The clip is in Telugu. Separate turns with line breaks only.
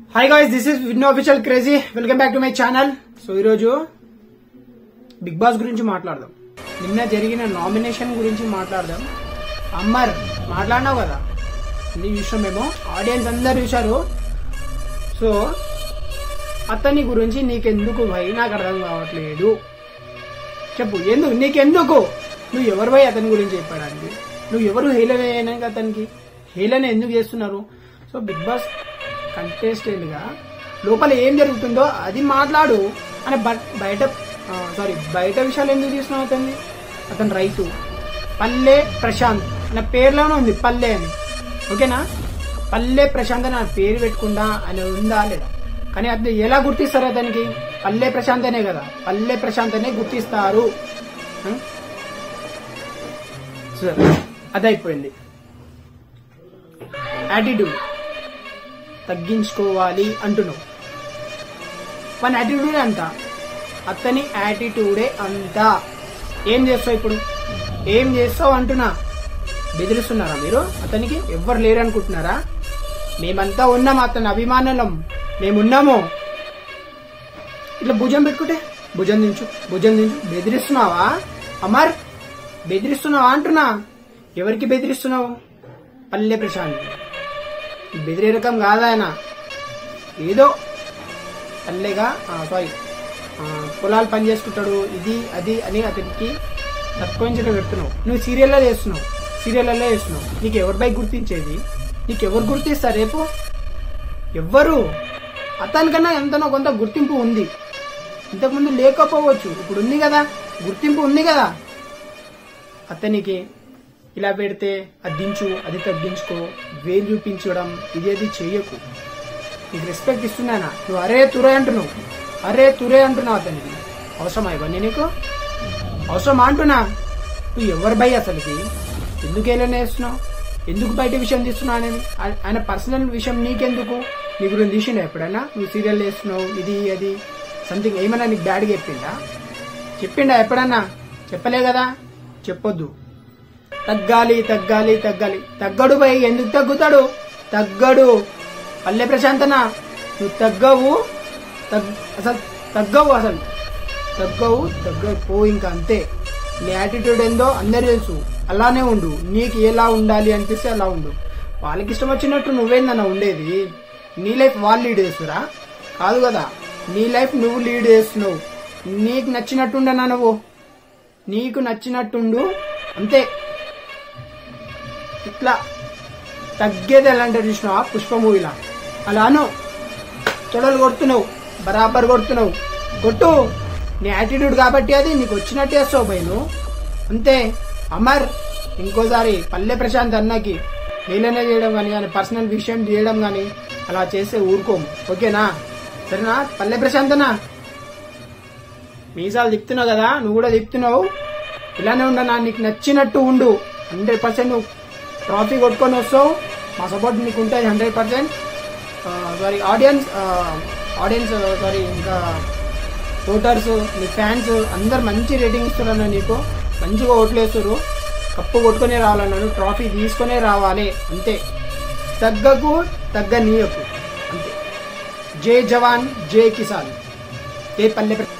Hi guys this is win official crazy welcome back to my channel so ఈరోజు బిగ్ బాస్ గురించి మాట్లాడదాం నిన్న జరిగిన నామినేషన్ గురించి మాట్లాడదాం అమ్మర్ మాట్లాడినావు కదా ఇది చూసామేమో ఆడియన్స్ అందరు చూశారు సో అతని గురించి నీకెందుకు భయ్ నాకు అర్థం కావట్లేదు చెప్పు ఎందుకు నీకెందుకు నువ్వు ఎవరు పోయి అతని గురించి చెప్పడానికి నువ్వు ఎవరు హేళన చేయడానికి అతనికి హేళన ఎందుకు చేస్తున్నారు సో బిగ్ బాస్ కంటెస్టెంట్ గా లోపల ఏం జరుగుతుందో అది మాట్లాడు అని బట్ బయట సారీ బయట విషయాలు ఎందుకు తీసుకున్నావు అతన్ని అతను రైతు పల్లె ప్రశాంత్ నా పేర్లోనే ఉంది పల్లె అని ఓకేనా పల్లె ప్రశాంత్ అని నా పేరు పెట్టుకుందా అని ఉందా లేదా కానీ అది ఎలా గుర్తిస్తారు అతనికి పల్లె ప్రశాంత్ అనే కదా పల్లె ప్రశాంత్ అనే గుర్తిస్తారు ఆ? సరే అది అయిపోయింది యాటిట్యూడ్ తగ్గించుకోవాలి అంటున్నావు మన యాటిట్యూడే అంత అతని యాటిట్యూడే అంత ఏం చేస్తావు ఇప్పుడు ఏం చేస్తావు అంటున్నా బెదిరిస్తున్నారా మీరు అతనికి ఎవ్వరు లేరు అనుకుంటున్నారా మేమంతా ఉన్నాం అతని అభిమానులం మేమున్నాము ఇట్లా భుజం పెట్టుకుంటే భుజం దించు భుజం దించు బెదిరిస్తున్నావా అమర్ బెదిరిస్తున్నావా అంటున్నా ఎవరికి బెదిరిస్తున్నావు పల్లె ప్రశాంత్ బెదిరే రకం కాదాయన ఏదో పల్లెగా సారీ పొలాలు పని చేసుకుంటాడు ఇది అది అని అతనికి తక్కువించడం పెడుతున్నావు నువ్వు సీరియల్లో చేస్తున్నావు సీరియల్లో చేస్తున్నావు నీకు ఎవరి బైక్ గుర్తించేది నీకు ఎవరు గుర్తిస్తారు రేపు ఎవ్వరు అతనికన్నా ఎంతనో కొంత గుర్తింపు ఉంది ఇంతకుముందు లేకపోవచ్చు ఇప్పుడు ఉంది కదా గుర్తింపు ఉంది కదా అతనికి ఇలా పెడితే అది దించు అది తగ్గించుకో వేలు చూపించడం ఇదేది చెయ్యకు నీకు రెస్పెక్ట్ ఇస్తున్నానా నువ్వు అరే తురే అంటున్నావు అరే తురే అంటున్నావు అతనికి అవసరమా ఇవన్నీ నీకు అవసరమా అంటున్నా నువ్వు ఎవరు భయ అసలుకి ఎందుకు ఏలైనా వేస్తున్నావు ఎందుకు బయట విషయం తీస్తున్నావు అనేది ఆ- ఆయన పర్సనల్ విషయం నీకెందుకు నీ గురించి తీసిండా ఎప్పుడైనా నువ్వు సీరియల్ వేస్తున్నావు ఇది అది సంథింగ్ ఏమైనా నీకు బ్యాడ్గా చెప్పిండా చెప్పిండా ఎప్పుడన్నా చెప్పలే కదా చెప్పొద్దు తగ్గాలి తగ్గాలి తగ్గాలి తగ్గడు భయ్ ఎందుకు తగ్గుతాడు తగ్గడు పల్లె ప్రశాంతన నువ్వు తగ్గవు తగ్ అసలు తగ్గవు అసలు తగ్గవు తగ్గపో ఇంకా అంతే నీ యాటిట్యూడ్ ఏందో అందరు తెలుసు అలానే ఉండు నీకు ఎలా ఉండాలి అనిపిస్తే అలా ఉండు వాళ్ళకి ఇష్టం వచ్చినట్టు నువ్వేందన్న ఉండేది నీ లైఫ్ వాళ్ళు లీడ్ చేస్తురా కాదు కదా నీ లైఫ్ నువ్వు లీడ్ చేస్తున్నావు నీకు నచ్చినట్టుండనా నువ్వు నీకు నచ్చినట్టుండు అంతే ఇట్లా తగ్గేది ఎలా అంటే చూసినావా పుష్ప మూవీలా అలాను తొడలు కొడుతున్నావు బరాబర్ కొడుతున్నావు కొట్టు నీ యాటిట్యూడ్ కాబట్టి అది నీకు వచ్చినట్టు చేస్తావు భయ్ నువ్వు అంతే అమర్ ఇంకోసారి పల్లె ప్రశాంత్ అన్నకి హేళన చేయడం కానీ కానీ పర్సనల్ విషయం చేయడం కానీ అలా చేస్తే ఊరుకోము ఓకేనా సరేనా పల్లె ప్రశాంత్ అన్నా మీసాలు తిప్పుతున్నావు కదా నువ్వు కూడా తిప్పుతున్నావు ఇలానే ఉండనా నీకు నచ్చినట్టు ఉండు హండ్రెడ్ పర్సెంట్ నువ్వు ట్రాఫీ కొట్టుకొని వస్తావు మా సపోర్ట్ నీకు ఉంటుంది hundred percent sorry audience audience sorry ఇంకా ఓటర్స్ నీ ఫ్యాన్స్ అందరు మంచి రేటింగ్ ఇస్తున్నారు నీకు మంచిగా ఓట్లు వేస్తారు కప్పు కొట్టుకునే రావాలన్నాను ట్రాఫీ తీసుకునే రావాలి అంతే తగ్గకు తగ్గనీయకు అంతే జై జవాన్ జై కిసాన్ జై పల్లె ప్ర-